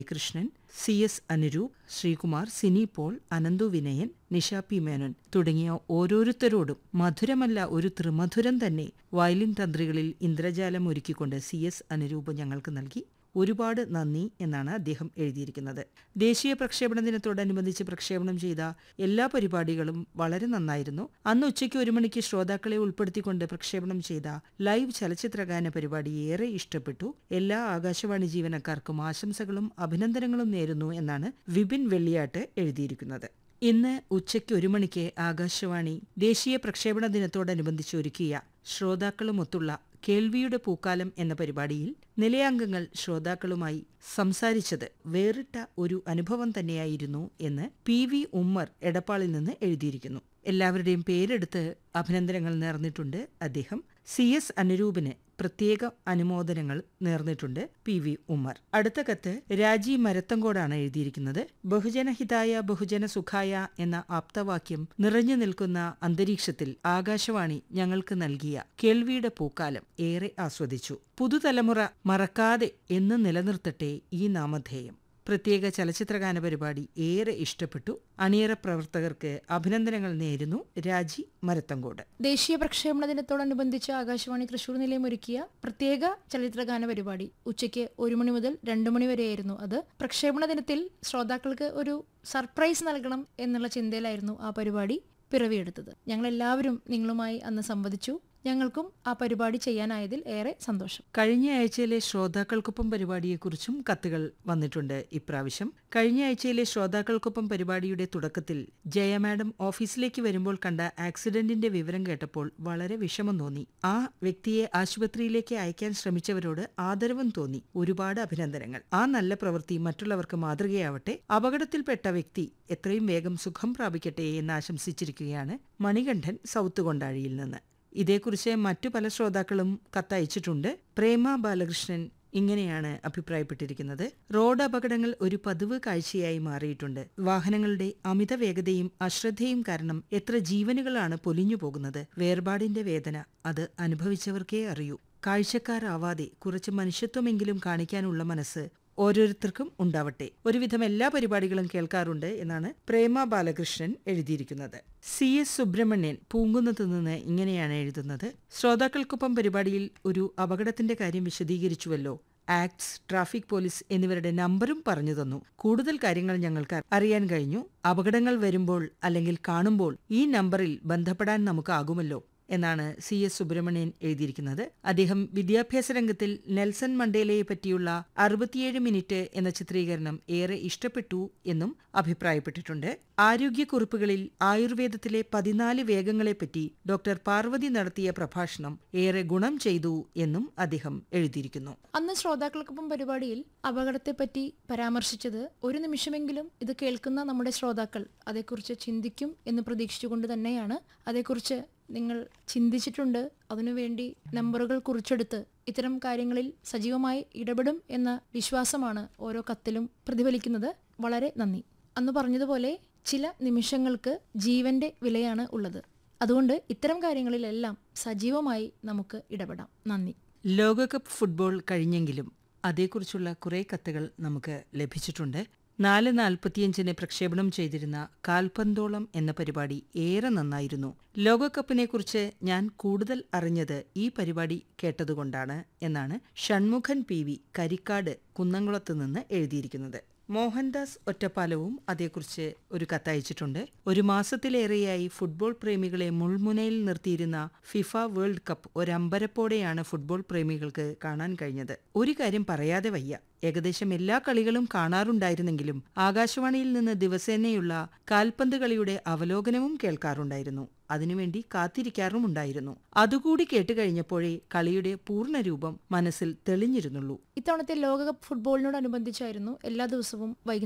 Krishnan C S Anuroop Sreekumar Sini Paul Ananthu Vinayan Nisha P Menon തുടങ്ങിയ ഓരോരുത്തരോടും മധുരമല്ല ഒരു ത്രിമധുരം തന്നെ വയലിൻ തന്ത്രികളിൽ ഇന്ദ്രജാലം ഒരുക്കിക്കൊണ്ട് സി എസ് അനുരൂപ് ഞങ്ങൾക്ക് നൽകി ഒരുപാട് നന്ദി എന്നാണ് അദ്ദേഹം എഴുതിയിരിക്കുന്നത് ദേശീയ പ്രക്ഷേപണ ദിനത്തോടനുബന്ധിച്ച് പ്രക്ഷേപണം ചെയ്ത എല്ലാ പരിപാടികളും വളരെ നന്നായിരുന്നു അന്ന് ഉച്ചയ്ക്ക് ഒരു മണിക്ക് ശ്രോതാക്കളെ ഉൾപ്പെടുത്തിക്കൊണ്ട് പ്രക്ഷേപണം ചെയ്ത ലൈവ് ചലച്ചിത്രഗാന പരിപാടി ഏറെ ഇഷ്ടപ്പെട്ടു എല്ലാ ആകാശവാണി ജീവനക്കാർക്കും ആശംസകളും അഭിനന്ദനങ്ങളും നേരുന്നു എന്നാണ് വിപിൻ വെള്ളിയാട്ട് എഴുതിയിരിക്കുന്നത് ഇന്ന് ഉച്ചയ്ക്ക് ഒരു മണിക്ക് ആകാശവാണി ദേശീയ പ്രക്ഷേപണ ദിനത്തോടനുബന്ധിച്ച് ഒരുക്കിയ ശ്രോതാക്കളുമൊത്തുള്ള കേൾവിയുടെ പൂക്കാലം എന്ന പരിപാടിയിൽ നിലയാംഗങ്ങൾ ശ്രോതാക്കളുമായി സംസാരിച്ചത് വേറിട്ട ഒരു അനുഭവം തന്നെയായിരുന്നു എന്ന് പി വി ഉമ്മർ എടപ്പാളിൽ നിന്ന് എഴുതിയിരിക്കുന്നു എല്ലാവരുടെയും പേരെടുത്ത് അഭിനന്ദനങ്ങൾ നേർന്നിട്ടുണ്ട് അദ്ദേഹം സി എസ് അനുരൂപിന് പ്രത്യേക അനുമോദനങ്ങൾ നേർന്നിട്ടുണ്ട് പി വി ഉമ്മർ അടുത്ത കത്ത് രാജി മരത്തങ്കോടാണ് എഴുതിയിരിക്കുന്നത് ബഹുജനഹിതായ ബഹുജന സുഖായ എന്ന ആപ്തവാക്യം നിറഞ്ഞു നിൽക്കുന്ന അന്തരീക്ഷത്തിൽ ആകാശവാണി ഞങ്ങൾക്ക് നൽകിയ കേൾവിയുടെ പൂക്കാലം ഏറെ ആസ്വദിച്ചു പുതുതലമുറ മറക്കാതെ എന്ന് നിലനിർത്തട്ടെ ഈ നാമധേയം പ്രത്യേക ചലച്ചിത്രഗാന പരിപാടി ഏറെ ഇഷ്ടപ്പെട്ടു അണിയറ പ്രവർത്തകർക്ക് അഭിനന്ദനങ്ങൾ നേരുന്നു രാജി മരത്തങ്കോട് ദേശീയ പ്രക്ഷേപണ ദിനത്തോടനുബന്ധിച്ച് ആകാശവാണി തൃശൂർ നിലയം ഒരുക്കിയ പ്രത്യേക ചലച്ചിത്രഗാന പരിപാടി ഉച്ചയ്ക്ക് ഒരു മണി മുതൽ രണ്ടു മണി വരെയായിരുന്നു അത് പ്രക്ഷേപണ ദിനത്തിൽ ശ്രോതാക്കൾക്ക് ഒരു സർപ്രൈസ് നൽകണം എന്നുള്ള ചിന്തയിലായിരുന്നു ആ പരിപാടി പിറവിയെടുത്തത് ഞങ്ങൾ എല്ലാവരും നിങ്ങളുമായി അന്ന് സംവദിച്ചു ഞങ്ങൾക്കും ആ പരിപാടി ചെയ്യാനായതിൽ ഏറെ സന്തോഷം കഴിഞ്ഞ ആഴ്ചയിലെ ശ്രോതാക്കൾക്കൊപ്പം പരിപാടിയെക്കുറിച്ചും കത്തുകൾ വന്നിട്ടുണ്ട് ഇപ്രാവശ്യം കഴിഞ്ഞ ആഴ്ചയിലെ ശ്രോതാക്കൾക്കൊപ്പം പരിപാടിയുടെ തുടക്കത്തിൽ ജയ മാഡം ഓഫീസിലേക്ക് വരുമ്പോൾ കണ്ട ആക്സിഡന്റിന്റെ വിവരം കേട്ടപ്പോൾ വളരെ വിഷമം തോന്നി ആ വ്യക്തിയെ ആശുപത്രിയിലേക്ക് അയക്കാൻ ശ്രമിച്ചവരോട് ആദരവും തോന്നി ഒരുപാട് അഭിനന്ദനങ്ങൾ ആ നല്ല പ്രവൃത്തി മറ്റുള്ളവർക്ക് മാതൃകയാവട്ടെ അപകടത്തിൽപ്പെട്ട വ്യക്തി എത്രയും വേഗം സുഖം പ്രാപിക്കട്ടെ എന്ന് ആശംസിച്ചിരിക്കുകയാണ് മണികണ്ഠൻ സൗത്ത് കൊണ്ടാഴിയിൽ നിന്ന് ഇതേക്കുറിച്ച് മറ്റു പല ശ്രോതാക്കളും കത്തയച്ചിട്ടുണ്ട് പ്രേമ ബാലകൃഷ്ണൻ ഇങ്ങനെയാണ് അഭിപ്രായപ്പെട്ടിരിക്കുന്നത് റോഡ് അപകടങ്ങൾ ഒരു പതിവ് കാഴ്ചയായി മാറിയിട്ടുണ്ട് വാഹനങ്ങളുടെ അമിത വേഗതയും അശ്രദ്ധയും കാരണം എത്ര ജീവനുകളാണ് പൊലിഞ്ഞു പോകുന്നത് വേർപാടിന്റെ വേദന അത് അനുഭവിച്ചവർക്കേ അറിയൂ കാഴ്ചക്കാരാവാതെ കുറച്ച് മനുഷ്യത്വമെങ്കിലും കാണിക്കാനുള്ള മനസ്സ് ഓരോരുത്തർക്കും ഉണ്ടാവട്ടെ ഒരുവിധം എല്ലാ പരിപാടികളും കേൾക്കാറുണ്ട് എന്നാണ് പ്രേമ ബാലകൃഷ്ണൻ എഴുതിയിരിക്കുന്നത് സി എസ് സുബ്രഹ്മണ്യൻ പൂങ്കുന്നത്ത് നിന്ന് ഇങ്ങനെയാണ് എഴുതുന്നത് ശ്രോതാക്കൾക്കൊപ്പം പരിപാടിയിൽ ഒരു അപകടത്തിന്റെ കാര്യം വിശദീകരിച്ചുവല്ലോ ആക്ട്സ് ട്രാഫിക് പോലീസ് എന്നിവരുടെ നമ്പറും പറഞ്ഞു തന്നു കൂടുതൽ കാര്യങ്ങൾ ഞങ്ങൾക്ക് അറിയാൻ കഴിഞ്ഞു അപകടങ്ങൾ വരുമ്പോൾ അല്ലെങ്കിൽ കാണുമ്പോൾ ഈ നമ്പറിൽ ബന്ധപ്പെടാൻ നമുക്കാകുമല്ലോ എന്നാണ് സി എസ് സുബ്രഹ്മണ്യൻ എഴുതിയിരിക്കുന്നത് അദ്ദേഹം വിദ്യാഭ്യാസ രംഗത്തിൽ നെൽസൺ മണ്ടേലയെ പറ്റിയുള്ള അറുപത്തിയേഴ് മിനിറ്റ് എന്ന ചിത്രീകരണം ഏറെ ഇഷ്ടപ്പെട്ടു എന്നും അഭിപ്രായപ്പെട്ടിട്ടുണ്ട് ആരോഗ്യക്കുറിപ്പുകളിൽ ആയുർവേദത്തിലെ പതിനാല് വേഗങ്ങളെപ്പറ്റി ഡോക്ടർ പാർവതി നടത്തിയ പ്രഭാഷണം ഏറെ ഗുണം ചെയ്തു എന്നും അദ്ദേഹം എഴുതിയിരിക്കുന്നു അന്ന് ശ്രോതാക്കൾക്കൊപ്പം പരിപാടിയിൽ അപകടത്തെപ്പറ്റി പരാമർശിച്ചത് ഒരു നിമിഷമെങ്കിലും ഇത് കേൾക്കുന്ന നമ്മുടെ ശ്രോതാക്കൾ അതേക്കുറിച്ച് ചിന്തിക്കും എന്ന് പ്രതീക്ഷിച്ചുകൊണ്ട് തന്നെയാണ് അതേക്കുറിച്ച് നിങ്ങൾ ചിന്തിച്ചിട്ടുണ്ട് അതിനുവേണ്ടി നമ്പറുകൾ കുറിച്ചെടുത്ത് ഇത്തരം കാര്യങ്ങളിൽ സജീവമായി ഇടപെടും എന്ന വിശ്വാസമാണ് ഓരോ കത്തിലും പ്രതിഫലിക്കുന്നത് വളരെ നന്ദി അന്ന് പറഞ്ഞതുപോലെ ചില നിമിഷങ്ങൾക്ക് ജീവന്റെ വിലയാണ് ഉള്ളത് അതുകൊണ്ട് ഇത്തരം കാര്യങ്ങളിലെല്ലാം സജീവമായി നമുക്ക് ഇടപെടാം നന്ദി ലോകകപ്പ് ഫുട്ബോൾ കഴിഞ്ഞെങ്കിലും അതേക്കുറിച്ചുള്ള കുറേ കത്തുകൾ നമുക്ക് ലഭിച്ചിട്ടുണ്ട് നാല് നാൽപ്പത്തിയഞ്ചിന് പ്രക്ഷേപണം ചെയ്തിരുന്ന കാൽപന്തോളം എന്ന പരിപാടി ഏറെ നന്നായിരുന്നു ലോകകപ്പിനെക്കുറിച്ച് ഞാൻ കൂടുതൽ അറിഞ്ഞത് ഈ പരിപാടി കേട്ടതുകൊണ്ടാണ് എന്നാണ് ഷൺമുഖൻ പി വി കരിക്കാട് കുന്നംകുളത്ത് നിന്ന് എഴുതിയിരിക്കുന്നത് മോഹൻദാസ് ഒറ്റപ്പാലവും അതേക്കുറിച്ച് ഒരു കത്തയച്ചിട്ടുണ്ട് ഒരു മാസത്തിലേറെയായി ഫുട്ബോൾ പ്രേമികളെ മുൾമുനയിൽ നിർത്തിയിരുന്ന ഫിഫ വേൾഡ് കപ്പ് ഒരമ്പരപ്പോടെയാണ് ഫുട്ബോൾ പ്രേമികൾക്ക് കാണാൻ കഴിഞ്ഞത് ഒരു കാര്യം പറയാതെ വയ്യ ഏകദേശം എല്ലാ കളികളും കാണാറുണ്ടായിരുന്നെങ്കിലും ആകാശവാണിയിൽ നിന്ന് ദിവസേനയുള്ള കാൽപന്ത് കളിയുടെ അവലോകനവും കേൾക്കാറുണ്ടായിരുന്നു അതിനുവേണ്ടി കാത്തിരിക്കാറുമുണ്ടായിരുന്നു അതുകൂടി കേട്ടുകഴിഞ്ഞപ്പോഴേ കളിയുടെ പൂർണ്ണരൂപം മനസ്സിൽ തെളിഞ്ഞിരുന്നുള്ളൂ ഇത്തവണത്തെ ലോകകപ്പ് ഫുട്ബോളിനോടനുബന്ധിച്ചായിരുന്നു എല്ലാ ദിവസവും വൈകുന്നേരം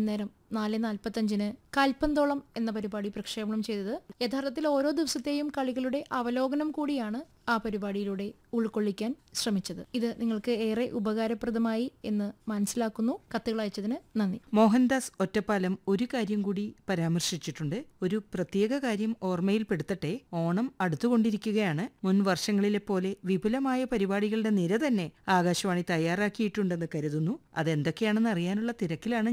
നാല് നാൽപ്പത്തഞ്ചിന് കാൽപ്പന്തോളം എന്ന പരിപാടി പ്രക്ഷേപണം ചെയ്തത് യഥാർത്ഥത്തിൽ ഓരോ ദിവസത്തെയും കളികളുടെ അവലോകനം കൂടിയാണ് ആ പരിപാടിയിലൂടെ ഉൾക്കൊള്ളിക്കാൻ ശ്രമിച്ചത് ഇത് നിങ്ങൾക്ക് ഏറെ ഉപകാരപ്രദമായി എന്ന് മനസ്സിലാക്കുന്നു കത്തുകൾ അയച്ചതിന് നന്ദി മോഹൻദാസ് ഒറ്റപ്പാലം ഒരു കാര്യം കൂടി പരാമർശിച്ചിട്ടുണ്ട് ഒരു പ്രത്യേക കാര്യം ഓർമ്മയിൽപ്പെടുത്തട്ടെ ഓണം അടുത്തുകൊണ്ടിരിക്കുകയാണ് മുൻ വർഷങ്ങളിലെ പോലെ വിപുലമായ പരിപാടികളുടെ നിര തന്നെ ആകാശവാണി തയ്യാറാക്കിയിട്ടുണ്ടെന്ന് കരുതുന്നു അതെന്തൊക്കെയാണെന്ന് അറിയാനുള്ള തിരക്കിലാണ്